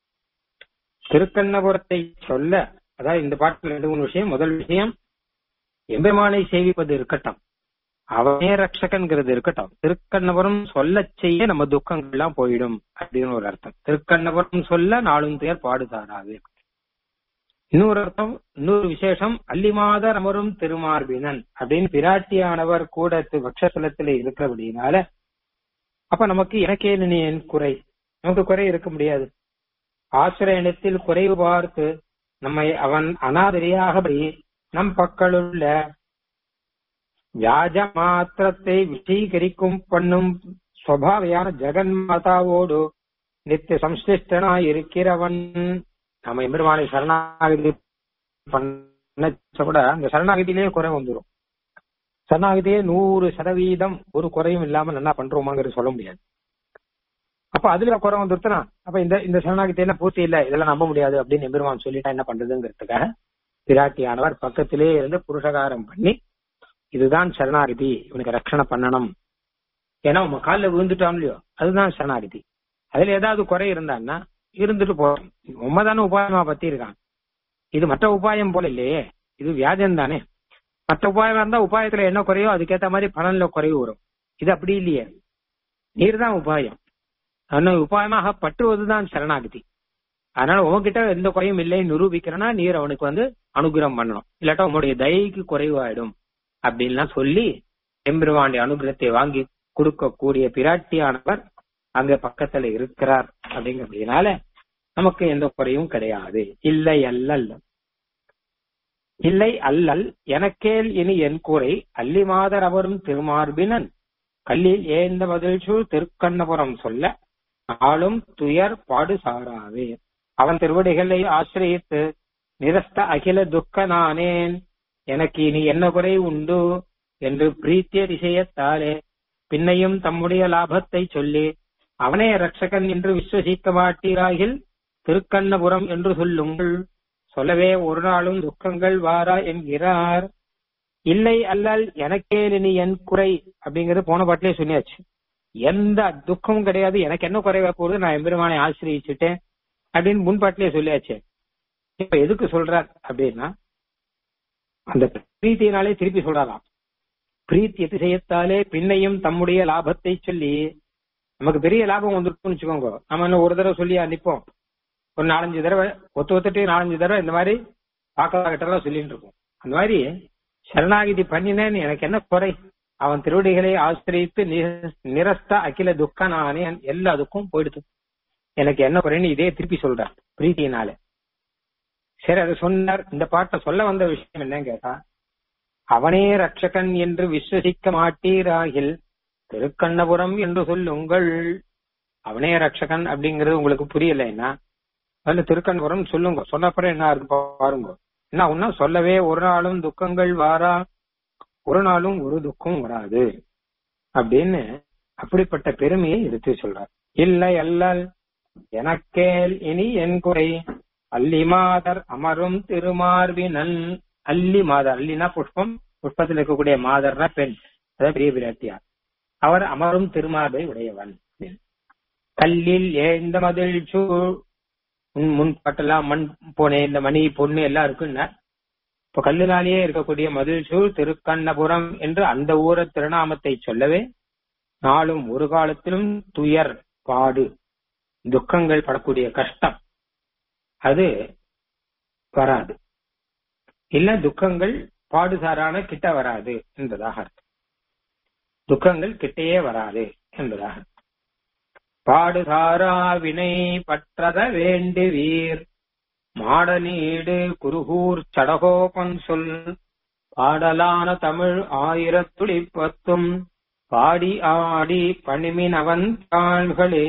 திருக்கண்ணபுரத்தை சொல்ல அதாவது இந்த பாட்டில் ரெண்டு மூணு விஷயம் முதல் விஷயம் எம்பெருமானை சேவிப்பது இருக்கட்டும் அவனே ரட்சகன்கிறது இருக்கட்டும் திருக்கண்ணபுரம் சொல்ல செய்ய நம்ம துக்கங்கள்லாம் போயிடும் அப்படின்னு ஒரு அர்த்தம் திருக்கண்ணபுரம் சொல்ல நாளும் துயர் பாடுதாராது இன்னொரு அர்த்தம் இன்னொரு விசேஷம் அல்லிமாதர் அமரும் திருமார்பினன் அப்படின்னு பிராட்டியானவர் கூட பக்ஷஸ்தலத்திலே இருக்கிறபடினால அப்ப நமக்கு எனக்கே என் குறை நமக்கு குறை இருக்க முடியாது ஆசிரியத்தில் குறைவு பார்த்து நம்மை அவன் அனாதரியாகபடி நம் பக்களுள்ள வியாஜ மாத்திரத்தை விஷீகரிக்கும் பண்ணும் சுவாவையான ஜெகன் மாதாவோடு நித்திய சம்சிஷ்டனாய் இருக்கிறவன் நம்ம எம்பெருமானை சரணாகதி பண்ண கூட அந்த சரணாகதியிலேயே குறை வந்துடும் சரணாகதியே நூறு சதவீதம் ஒரு குறையும் இல்லாம நல்லா பண்றோமாங்கிறது சொல்ல முடியாது அப்ப அதுல குறை வந்துருச்சுனா அப்ப இந்த இந்த சரணாகதி எல்லாம் பூர்த்தி இல்ல இதெல்லாம் நம்ப முடியாது அப்படின்னு எம்பெருமான் சொல்லிட்டா என்ன பண்றதுங்கிறதுக்காக பிராட்டியானவர் பக்கத்திலே இருந்து புருஷகாரம் பண்ணி இதுதான் சரணாகதி இவனுக்கு ரட்சணை பண்ணணும் ஏன்னா உங்க காலில் விழுந்துட்டான் இல்லையோ அதுதான் சரணாகதி அதுல ஏதாவது குறை இருந்தான்னா இருந்துட்டு போறோம் உண்மைதானே உபாயமா பத்தி இருக்கான் இது மற்ற உபாயம் போல இல்லையே இது வியாஜம் தானே மற்ற உபாயமா இருந்தா உபாயத்துல என்ன குறையோ அதுக்கேத்த மாதிரி பலன்ல குறைவு வரும் இது அப்படி இல்லையே நீர் தான் உபாயம் ஆனா உபாயமாக பற்றுவதுதான் சரணாகதி அதனால உங்ககிட்ட எந்த குறையும் இல்லைன்னு நிரூபிக்கிறனா நீர் அவனுக்கு வந்து அனுகிரகம் பண்ணணும் இல்லாட்டா உங்களுடைய தயைக்கு குறைவாயிடும் அப்படின்லாம் சொல்லி எம்பெருவாண்டி அனுகிரகத்தை வாங்கி கொடுக்கக்கூடிய பிராட்டியானவர் அங்க பக்கத்துல இருக்கிறார் அப்படிங்கிறதுனால நமக்கு எந்த குறையும் கிடையாது இல்லை அல்லல் இல்லை அல்லல் எனக்கேல் இனி என் கூரை அல்லி மாதர் அவரும் திருமார்பினன் கல்லில் ஏந்த மதிழ்ச்சூர் திருக்கண்ணபுரம் சொல்ல நாளும் துயர் பாடு சாராவே அவன் திருவடிகளை ஆசிரியத்து நிரஸ்த அகில துக்க நானேன் எனக்கு இனி என்ன குறை உண்டு என்று பிரீத்திய திசையத்தாலே பின்னையும் தம்முடைய லாபத்தை சொல்லி அவனே ரட்சகன் என்று விஸ்வசிக்க மாட்டீராகில் திருக்கண்ணபுரம் என்று சொல்லுங்கள் சொல்லவே ஒரு நாளும் துக்கங்கள் வாரா என்கிறார் இல்லை அல்லல் எனக்கே நீ என் குறை அப்படிங்கறது போன பாட்டிலே சொல்லியாச்சு எந்த துக்கமும் கிடையாது எனக்கு என்ன குறைவா போகுது நான் எம்பெருமானை ஆசிரியச்சுட்டேன் அப்படின்னு முன்பாட்டிலே சொல்லியாச்சு இப்ப எதுக்கு சொல்றார் அப்படின்னா அந்த பிரீத்தியினாலே திருப்பி சொல்றாராம் பிரீத்தி அதிசயத்தாலே பின்னையும் தம்முடைய லாபத்தை சொல்லி நமக்கு பெரிய லாபம் வந்துருக்குன்னு வச்சுக்கோங்க நம்ம இன்னும் ஒரு தடவை சொல்லி நிப்போம் ஒரு நாலஞ்சு தடவை ஒத்து ஒத்துட்டு நாலஞ்சு தடவை இந்த மாதிரி பாக்கெல்லாம் சொல்லிட்டு இருக்கோம் அந்த மாதிரி சரணாகிதி பண்ணினேன் எனக்கு என்ன குறை அவன் திருவடிகளை ஆசிரியத்து நிரஸ்த அகில துக்க நானே எல்லா துக்கம் போயிடுது எனக்கு என்ன குறைன்னு இதே திருப்பி சொல்றார் பிரீத்தியினால சரி அதை சொன்னார் இந்த பாட்டை சொல்ல வந்த விஷயம் என்னன்னு கேட்டா அவனே ரட்சகன் என்று விஸ்வசிக்க மாட்டீராகில் திருக்கண்ணபுரம் என்று சொல்லுங்கள் அவனே ரட்சகன் அப்படிங்கிறது உங்களுக்கு புரியலைன்னா அதுல திருக்கண்ணபுரம் சொல்லுங்க சொன்னப்பறம் என்ன இருக்கு பாருங்க என்ன ஒன்னா சொல்லவே ஒரு நாளும் துக்கங்கள் வாரா ஒரு நாளும் ஒரு துக்கம் வராது அப்படின்னு அப்படிப்பட்ட பெருமையை எடுத்து சொல்றார் இல்லை அல்லல் எனக்கேல் இனி என் குறை அல்லி மாதர் அமரும் திருமார்பினன் அல்லி மாதர் அல்லினா புஷ்பம் புஷ்பத்தில் இருக்கக்கூடிய மாதர்னா பெண் அதாவது பெரிய பிராட்டியார் அவர் அமரும் திருமார்பை உடையவன் கல்லில் ஏந்த மதில் சூழ் முன் பாட்டெல்லாம் மண் போனே இந்த மணி பொண்ணு எல்லாம் இருக்குன்னா இப்ப கல்லுனாலேயே இருக்கக்கூடிய மதில் சூழ் திருக்கண்ணபுரம் என்று அந்த ஊர திருநாமத்தை சொல்லவே நாளும் ஒரு காலத்திலும் துயர் பாடு துக்கங்கள் படக்கூடிய கஷ்டம் அது வராது இல்ல துக்கங்கள் பாடுசாரான கிட்ட வராது என்பதாக அர்த்தம் துக்கங்கள் கிட்டையே வராது என்பதாக பாடுசாரா வினை பற்றத வேண்டு வீர் மாடநீடு குருகூர் சடகோபன் சொல் பாடலான தமிழ் ஆயிரத்துளிப்பத்தும் பாடி ஆடி பணிமின் அவன் தாள்களே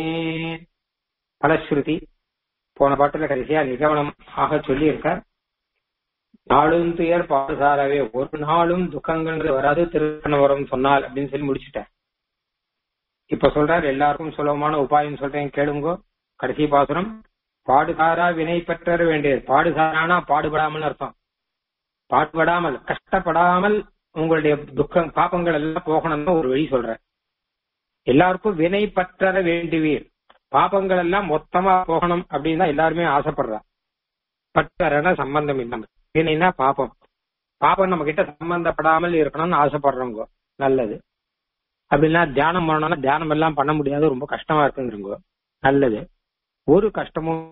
பலஸ்ருதி போன பாட்டுல கடைசியா நிகவனம் ஆக சொல்லி இருக்கார் நாளும் துயர் பாடுசாரவே ஒரு நாளும் துக்கங்கள் வராது திருக்கணவரம் சொன்னால் அப்படின்னு சொல்லி முடிச்சுட்டேன் இப்ப சொல்றாரு எல்லாருக்கும் சுலபமான உபாயம் சொல்றேன் கேளுங்கோ கடைசி பாசுரம் பாடுசாரா வினை பெற்ற வேண்டியது பாடுசாரானா பாடுபடாமல் அர்த்தம் பாடுபடாமல் கஷ்டப்படாமல் உங்களுடைய துக்கம் பாப்பங்கள் எல்லாம் போகணும்னு ஒரு வழி சொல்ற எல்லாருக்கும் வினை பற்றற வேண்டுவீர் பாப்பங்கள் எல்லாம் மொத்தமா போகணும் அப்படின்னு தான் எல்லாருமே ஆசைப்படுறா பற்றறன சம்பந்தம் இல்லாம வினைனா பாப்பம் பாப்பம் நம்ம கிட்ட சம்பந்தப்படாமல் இருக்கணும்னு ஆசைப்படுறவங்க நல்லது அப்படின்னா தியானம் பண்ணணும்னா தியானம் எல்லாம் பண்ண முடியாது ரொம்ப கஷ்டமா இருக்குங்கிறவங்க நல்லது ஒரு கஷ்டமும்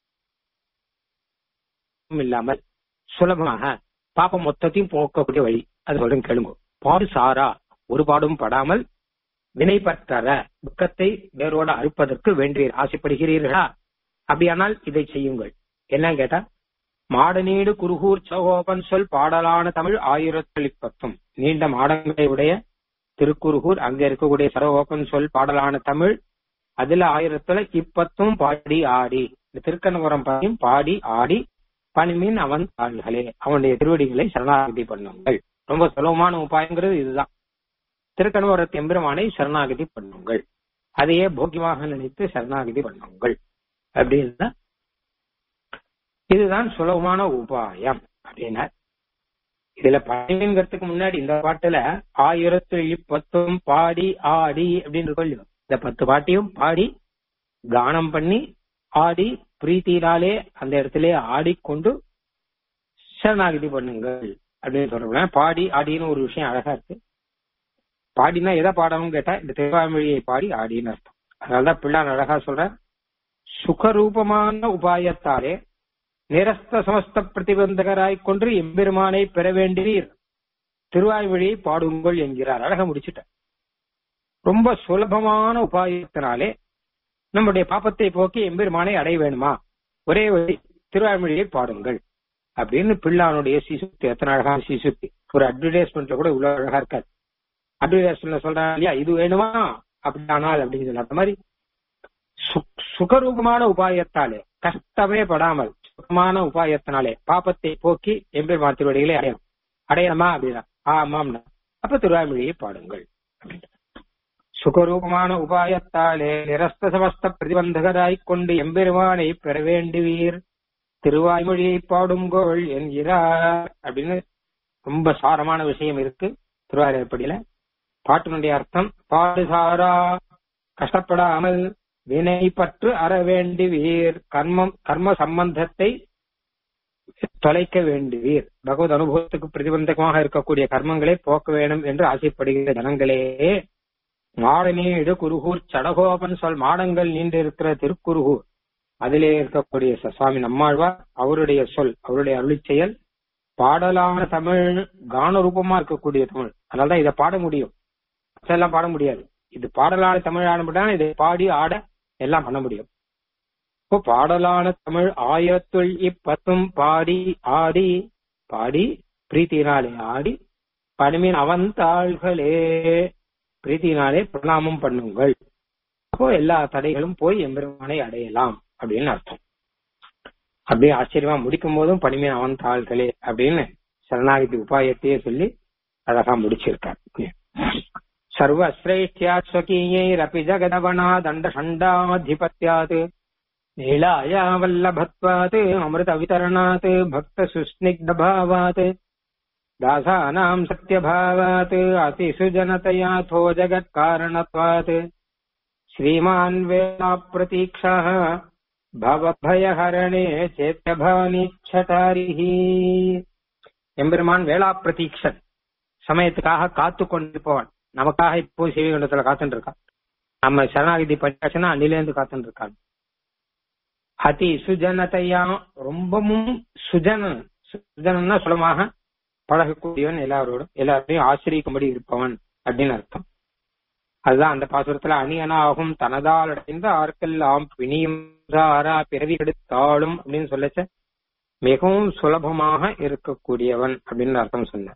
இல்லாமல் சுலபமாக பாப்பம் மொத்தத்தையும் போக்கக்கூடிய வழி அது சொல்றேன் கேளுங்க பாடு சாரா ஒரு பாடும் படாமல் வினை பற்றற துக்கத்தை வேரோட அறுப்பதற்கு வேண்டீர் ஆசைப்படுகிறீர்களா அப்படியானால் இதை செய்யுங்கள் என்ன கேட்டா மாடநீடு குருகூர் சகோபன் சொல் பாடலான தமிழ் ஆயிரத்தி பத்தும் நீண்ட மாடங்களை உடைய திருக்குருகூர் அங்க இருக்கக்கூடிய சரகோபன் சொல் பாடலான தமிழ் அதுல ஆயிரத்துல இப்பத்தும் பாடி ஆடி இந்த திருக்கண்ணபுரம் பாடியும் பாடி ஆடி பணிமீன் அவன் தாள்களே அவனுடைய திருவடிகளை சரணாகதி பண்ணுங்கள் ரொம்ப சுலபமான உபாயங்கிறது இதுதான் திருக்கணவரத்து எம்பெருமானை சரணாகதி பண்ணுங்கள் அதையே போக்கியமாக நினைத்து சரணாகதி பண்ணுங்கள் அப்படின்னா இதுதான் சுலபமான உபாயம் அப்படின்னா இதுல பணிங்கிறதுக்கு முன்னாடி இந்த பாட்டுல ஆயிரத்து பத்தும் பாடி ஆடி அப்படின்னு இருக்கும் இந்த பத்து பாட்டையும் பாடி கானம் பண்ணி ஆடி பிரீத்தினாலே அந்த இடத்திலே ஆடிக்கொண்டு சரணாகதி பண்ணுங்கள் அப்படின்னு சொல்றேன் பாடி ஆடின்னு ஒரு விஷயம் அழகா இருக்கு பாடினா எதை பாடணும் கேட்டா இந்த திருவாமொழியை பாடி ஆடின்னு அர்த்தம் அதனாலதான் பிள்ளான் அழகா சொல்ற சுகரூபமான உபாயத்தாலே நிரஸ்த சமஸ்த பிரதிபந்தகராய் கொன்று எம்பெருமானை பெற வேண்டீர் திருவாய்மொழியை பாடுங்கள் என்கிறார் அழக முடிச்சுட்ட ரொம்ப சுலபமான உபாயத்தினாலே நம்முடைய பாப்பத்தை போக்கி எம்பெருமானை அடைய வேணுமா ஒரே வழி திருவாய்மொழியை பாடுங்கள் அப்படின்னு பிள்ளானுடைய சிசுக்தி எத்தனை அழகான சிசுக்தி ஒரு அட்வர்டைஸ்மெண்ட்ல கூட இவ்வளவு அழகா இருக்காது அட்வர்டைஸ்மெண்ட்ல சொல்றாங்க இல்லையா இது வேணுமா அப்படியானால் அப்படின்னு சொல்லி அந்த மாதிரி சுகரூபமான உபாயத்தாலே கஷ்டமே படாமல் சுத்தமான உபாயத்தினாலே பாப்பத்தை போக்கி எம்பெருமான் திருவடிகளை அடையணும் அடையணுமா அப்படின்னா ஆமாம்னா அப்ப திருவாய்மொழியை பாடுங்கள் சுகரூபமான உபாயத்தாலே நிரஸ்த சமஸ்த பிரதிபந்தகராய்க் கொண்டு எம்பெருமானை பெற வேண்டுவீர் திருவாய்மொழியை பாடுங்கோள் என்கிறார் அப்படின்னு ரொம்ப சாரமான விஷயம் இருக்கு திருவாரூர்படியில பாட்டினுடைய அர்த்தம் பாடுசாரா கஷ்டப்படாமல் வினை பற்று அற வேண்டுவீர் கர்மம் கர்ம சம்பந்தத்தை தொலைக்க வேண்டுவீர் பகவத் அனுபவத்துக்கு பிரதிபந்தகமாக இருக்கக்கூடிய கர்மங்களை போக்க வேண்டும் என்று ஆசைப்படுகிற ஜனங்களே மாடனேடு குருகூர் சடகோபன் சொல் மாடங்கள் நீண்டு இருக்கிற திருக்குருகூர் அதிலே இருக்கக்கூடிய ச- சுவாமி நம்மாழ்வார் அவருடைய சொல் அவருடைய அருளிச் செயல் பாடலான தமிழ் கான ரூபமா இருக்கக்கூடிய தமிழ் அதனாலதான் இதை பாட முடியும் மற்றெல்லாம் பாட முடியாது இது பாடலான தமிழ் ஆனப்பதான் இதை பாடி ஆட எல்லாம் பண்ண முடியும் இப்போ பாடலான தமிழ் ஆயிரத்துள் இப்பத்தும் பாடி ஆடி பாடி பிரீத்தினாலே ஆடி பணிமீன் அவந்தாள்களே பிரீத்தினாலே பிரணாமம் பண்ணுங்கள் அப்போ எல்லா தடைகளும் போய் எம்பெருமானை அடையலாம் அப்படின்னு அர்த்தம் அப்படியே ஆச்சரியமா முடிக்கும் போதும் பணிமீன் அவந்தாள்களே அப்படின்னு சரணாகதி உபாயத்தையே சொல்லி அழகா முடிச்சிருக்கார் சர்வஸ்ரேஷ்யா ஸ்வகீயைரபி ஜகதவனா தண்ட சண்டாதிபத்யாத் நீலாயா வல்லபத்வாத் அமிர்த விதரணாத் பக்த சுஸ்னிக்தபாவாத் दासानाम् सत्यभावात् अतिसुजनतयाथो जगत्कारणत्वात् श्रीमान् वेदाप्रतीक्षः भवभयहरणे சேத்தியபானிச்சதாரிஹி எம்பெருமான் வேளா பிரதீக்ஷன் சமயத்துக்காக காத்து கொண்டிருப்பவன் நமக்காக இப்போ சிவகுண்டத்துல காத்துட்டு இருக்கான் நம்ம சரணாகிதி பண்ணியாச்சுன்னா அன்னிலேருந்து காத்துட்டு இருக்கான் அதி சுஜனதையா ரொம்பவும் சுஜனன் சுஜனன்னா சுலமாக பழகக்கூடியவன் எல்லாரோடும் எல்லாரையும் ஆசிரியக்கும்படி இருப்பவன் அப்படின்னு அர்த்தம் அதுதான் அந்த பாசுரத்துல அணியனாகும் தனதால் அடைந்த ஆர்க்கெல்லாம் பிணியும் சாரா பிறவி எடுத்தாலும் அப்படின்னு சொல்லச்ச மிகவும் சுலபமாக இருக்கக்கூடியவன் அப்படின்னு அர்த்தம் சொன்ன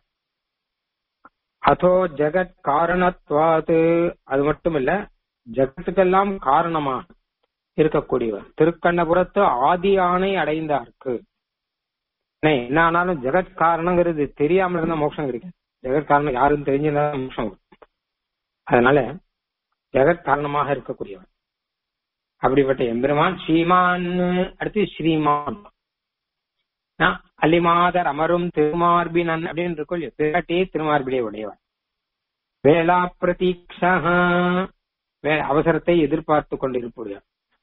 அதோ ஜெகத் காரணத்வாது அது மட்டும் இல்ல ஜகத்துக்கெல்லாம் காரணமாக இருக்கக்கூடியவன் திருக்கண்ணபுரத்து ஆதி ஆணை அடைந்தார்க்கு என்ன என்ன ஆனாலும் ஜெகத் காரணங்கிறது தெரியாம இருந்தா மோட்சம் கிடைக்கும் ஜெகத் காரணம் யாரும் தெரிஞ்சிருந்தா மோட்சம் வரும். அதனால ஜெகத் காரணமாக இருக்கக்கூடியவன் அப்படிப்பட்ட எம்பெருமான் ஸ்ரீமான் அடுத்து ஸ்ரீமான் நான் அலிமாதர் அமரும் திருமார்பினன் அப்படின்னு இருக்கும் இல்லையா? பிராட்டியே திருமார்பிலே உடையவன் வேளா பிரதீக்ஷா வே- அவசரத்தை எதிர்பார்த்து கொண்டிருப்பவர்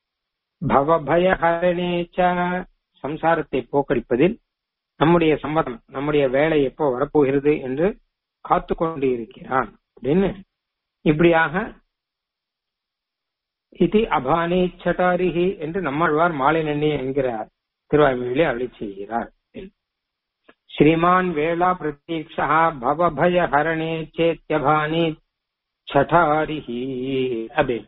பவபயஹரணேச்ச சம்சாரத்தை போக்கடிப்பதில் நம்முடைய சம்மதம் நம்முடைய வேலை எப்போ வரப்போகிறது என்று காத்து கொண்டு இருக்கிறான் அப்படின்னு இப்படியாக இது அபானேச்சதாரிகி என்று நம்மாழ்வார் மாலை நன்னி என்கிறார் திருவாய்மொழியிலே அருளி செய்கிறார் ஸ்ரீமான் வேளா பிரதீக்ஷா பவபய ஹரணே சேத்தியபானி சடாரிஹி அப்படின்னு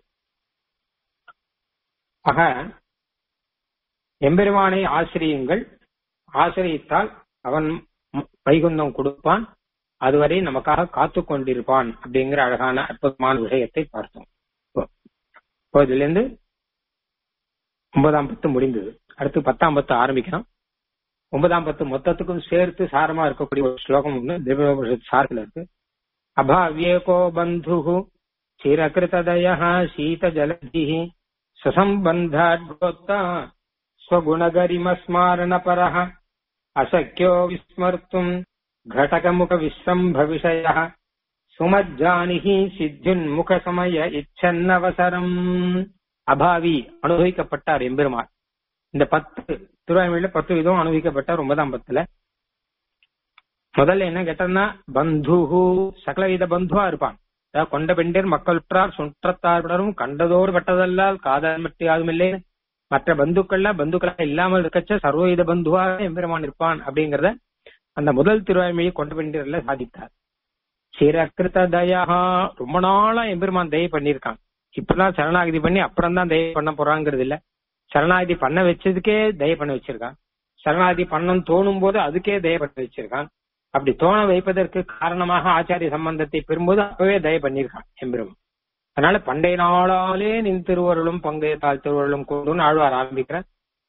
ஆக எம்பெருமானை ஆசிரியுங்கள் ஆசிரியத்தால் அவன் ம- வைகுந்தம் கொடுப்பான் அதுவரை நமக்காக காத்து கொண்டிருப்பான் அப்படிங்கிற அழகான அற்புதமான விஷயத்தை பார்த்தோம் இப்போ- இப்போ இதுல இருந்து ஒன்பதாம் பத்து முடிந்தது அடுத்து பத்தாம் பத்து ஆரம்பிக்கலாம் ஒன்பதாம் பத்து மொத்தத்துக்கும் சேர்த்து சாரமா இருக்கக்கூடிய ஒரு ஸ்லோகம் ஒண்ணு திவ்யோபனிஷத் சாரத்துல இருக்கு அபாவியேகோ பந்து சிரகிருததய சீத ஜலதி சுசம்பந்தாத்கோத்தா स्वगुणगरिमस्मारणपरः अशक्यो विस्मर्तुम् घटकमुखविश्रम्भविषयः சுமஜானிகி சித்தியுன்முக சமய இச்சன்னவசரம் அபாவி அனுபவிக்கப்பட்டார் எம்பெருமான் இந்த பத்து திருவாய்மொழியில பத்து விதம் அனுபவிக்கப்பட்டார் ஒன்பதாம் பத்துல முதல்ல என்ன கேட்டோம்னா பந்துஹு சகலவித பந்துவா இருப்பான் அதாவது கொண்ட பெண்டிர் மக்கள் உற்றார் சுற்றத்தார்படரும் கண்டதோர் பட்டதல்லால் காதல் மட்டி ஆகுமில்லை மற்ற பந்துக்கள்ல பந்துக்களா இல்லாமல் இருக்கச்ச சர்வவித பந்துவாக எம்பெருமான் இருப்பான் அப்படிங்கறத அந்த முதல் திருவாய்மொழி கொண்ட பெண்டிர்ல சாதித்தார் சிரகிருத தயா ரொம்ப நாளா எம்பெருமான் தயை பண்ணியிருக்கான் இப்பதான் சரணாகதி பண்ணி அப்புறம் தான் தயை பண்ண போறாங்கிறது இல்ல சரணாகதி பண்ண வச்சதுக்கே தயை பண்ண வச்சிருக்கான் சரணாகதி பண்ணணும் தோணும் போது அதுக்கே தயை பண்ண வச்சிருக்கான் அப்படி தோண வைப்பதற்கு காரணமாக ஆச்சாரிய சம்பந்தத்தை பெறும்போது அப்பவே தயை பண்ணியிருக்கான் எம்பெருமான் அதனால பண்டைய நாளாலே நின் திருவருளும் பங்கைய தாழ் திருவருளும் கொண்டுன்னு ஆழ்வார் ஆரம்பிக்கிறார்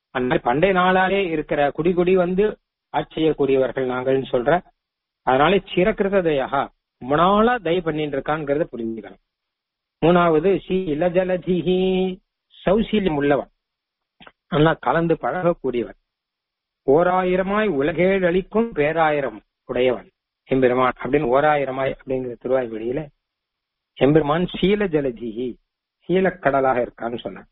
அந்த மாதிரி பண்டைய நாளாலே இருக்கிற குடி குடி வந்து ஆட்சி செய்யக்கூடியவர்கள் நாங்கள்னு சொல்ற அதனால சிறக்கிருத தயா ரொம்ப நாளா தய பண்ணிட்டு இருக்கான்ங்கிறத புரிஞ்சுக்கணும் மூணாவது சி இளஜலதிஹி சௌசீல்யம் உள்ளவன் நல்லா கலந்து பழகக்கூடியவன் ஓராயிரமாய் உலகேழ் அளிக்கும் பேராயிரம் உடையவன் எம்பெருமான் அப்படின்னு ஓராயிரமாய் அப்படிங்கிற திருவாய்மொழியில எம்பெருமான் சீல ஜலஜிஹி சீலக்கடலாக இருக்கான்னு சொன்னான்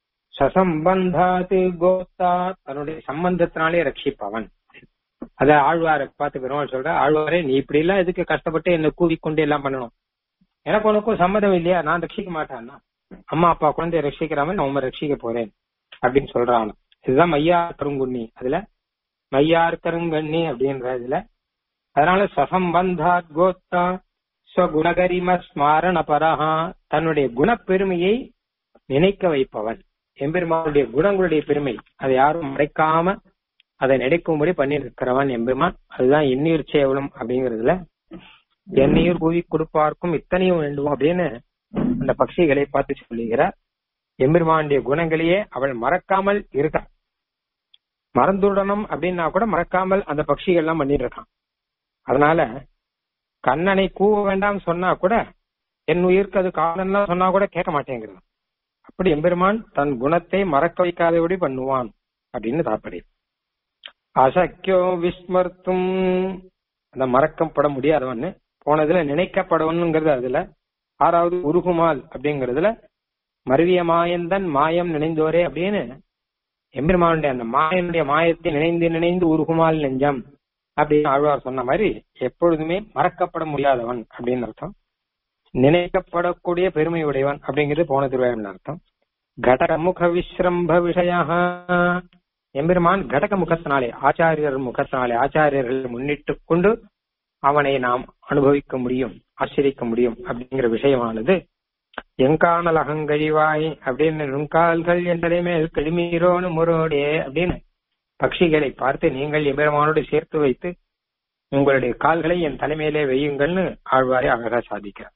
சசம்பந்தாது கோத்தா தன்னுடைய சம்பந்தத்தினாலே ரட்சிப்பவன் அத ஆழ்வாரை பார்த்து பெருமாள் சொல்ற ஆழ்வாரே நீ இப்படி எல்லாம் எதுக்கு கஷ்டப்பட்டு என்ன கூவிக்கொண்டு எல்லாம் பண்ணணும் எனக்கு உனக்கும் சம்மதம் இல்லையா நான் ரட்சிக்க மாட்டேன்னா அம்மா அப்பா குழந்தைய ரட்சிக்கிறாம நான் உண்மை ரட்சிக்க போறேன் அப்படின்னு சொல்றான் இதுதான் மையார் கருங்குண்ணி அதுல மையார் கருங்கண்ணி அப்படின்ற இதுல அதனால சசம்பந்தாத் கோத்தா ஸ்வகுணகரிம ஸ்மாரண பரஹா தன்னுடைய குணப்பெருமையை நினைக்க வைப்பவன் எம்பெருமானுடைய குணங்களுடைய பெருமை அதை யாரும் மறைக்காம அதை நினைக்கும்படி பண்ணியிருக்கிறவன் எம்பெருமான் அதுதான் எண்ணீர் சேவலம் அப்படிங்கறதுல எண்ணீர் கூவி கொடுப்பார்க்கும் இத்தனையும் வேண்டும் அப்படின்னு அந்த பட்சிகளை பார்த்து சொல்லுகிறார் எம்பெருமானுடைய குணங்களையே அவள் மறக்காமல் இருக்கா மறந்துடணும் அப்படின்னா கூட மறக்காமல் அந்த பட்சிகள் எல்லாம் பண்ணிட்டு இருக்கான் அதனால கண்ணனை கூவ வேண்டாம் சொன்னா கூட என் உயிருக்கு அது காலம்லாம் சொன்னா கூட கேட்க மாட்டேங்கிறது அப்படி எம்பெருமான் தன் குணத்தை மறக்க வைக்காதபடி பண்ணுவான் அப்படின்னு தாற்படி அசக்கியோ விஸ்மர்த்தும் அந்த மறக்கப்பட முடியாதவன்னு போனதுல நினைக்கப்படவனுங்கிறது அதுல ஆறாவது உருகுமால் அப்படிங்கறதுல மருவிய மாயந்தன் மாயம் நினைந்தோரே அப்படின்னு எம்பெருமானுடைய அந்த மாயனுடைய மாயத்தை நினைந்து நினைந்து உருகுமால் நெஞ்சம் அப்படின்னு ஆழ்வார் சொன்ன மாதிரி எப்பொழுதுமே மறக்கப்பட முடியாதவன் அப்படின்னு அர்த்தம் நினைக்கப்படக்கூடிய பெருமை உடையவன் அப்படிங்கிறது போன திருவாயம் அர்த்தம் கடமுக விஸ்ரம்ப விஷய எம்பெருமான் கடக முகத்தினாலே ஆச்சாரியர் முகத்தினாலே ஆச்சாரியர்கள் முன்னிட்டு கொண்டு அவனை நாம் அனுபவிக்க முடியும் ஆசிரிக்க முடியும் அப்படிங்கிற விஷயமானது எங்கானல் அகங்கழிவாய் அப்படின்னு நுண்கால்கள் என்றதை மேல் கெளிமீரோனு முரோடே அப்படின்னு பட்சிகளை பார்த்து நீங்கள் எம்பெருமானோடு சேர்த்து வைத்து உங்களுடைய கால்களை என் தலைமையிலே வையுங்கள்னு ஆழ்வாரை அழகா சாதிக்கிறார்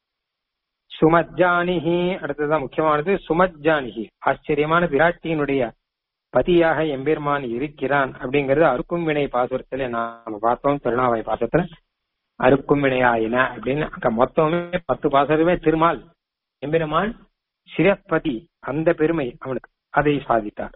சுமஜானிஹி அடுத்ததுதான் முக்கியமானது சுமஜானிஹி ஆச்சரியமான விராட்டியினுடைய பதியாக எம்பெருமான் இருக்கிறான் அப்படிங்கறது அறுக்கும் வினை பாசுரத்துல நாம பார்த்தோம் திருநாவாய் பாசத்துல அறுக்கும் வினையாயின அப்படின்னு அங்க மொத்தமே பத்து பாசுரமே திருமால் எம்பெருமான் சிரப்பதி அந்த பெருமை அவனுக்கு அதை சாதித்தார்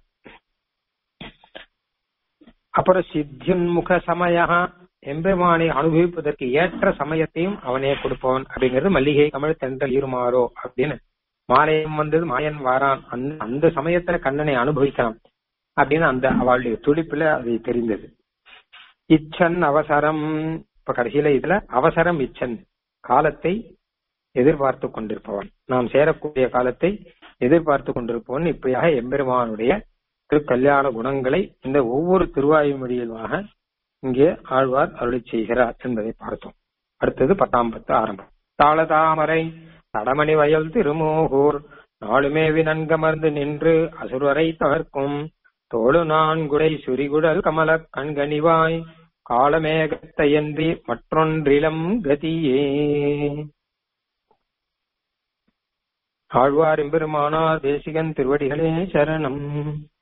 அப்புறம் சித்தியுன்முக சமயா எம்பெருமானை அனுபவிப்பதற்கு ஏற்ற சமயத்தையும் அவனே கொடுப்பவன் அப்படிங்கிறது மல்லிகை கமல் தென்றல் இருமாறோ அப்படின்னு மாலையம் வந்தது மாயன் வாரான் அந்த அந்த சமயத்துல கண்ணனை அனுபவிக்கலாம் அப்படின்னு அந்த அவளுடைய துடிப்புல அது தெரிந்தது இச்சன் அவசரம் இப்ப கடைசியில இதுல அவசரம் இச்சன் காலத்தை எதிர்பார்த்து கொண்டிருப்பவன் நாம் சேரக்கூடிய காலத்தை எதிர்பார்த்து கொண்டிருப்பவன் இப்படியாக எம்பெருமானுடைய திருக்கல்யாண குணங்களை இந்த ஒவ்வொரு திருவாயுமொழியிலுமாக இங்கே ஆழ்வார் அருளி செய்கிறார் என்பதை பார்த்தோம் அடுத்தது பத்தாம் பத்து ஆரம்பம் தாளதாமரை தடமணி வயல் திருமோகூர் நாளுமேவி நன்கமர்ந்து நின்று அசுரரை தவிர்க்கும் தோழு நான்குடை சுரிகுடல் கமல கண்கணிவாய் காலமேகத்தையன்றி மற்றொன்றிலம் கதியே ஆழ்வார் எம்பெருமானார் தேசிகன் திருவடிகளே சரணம்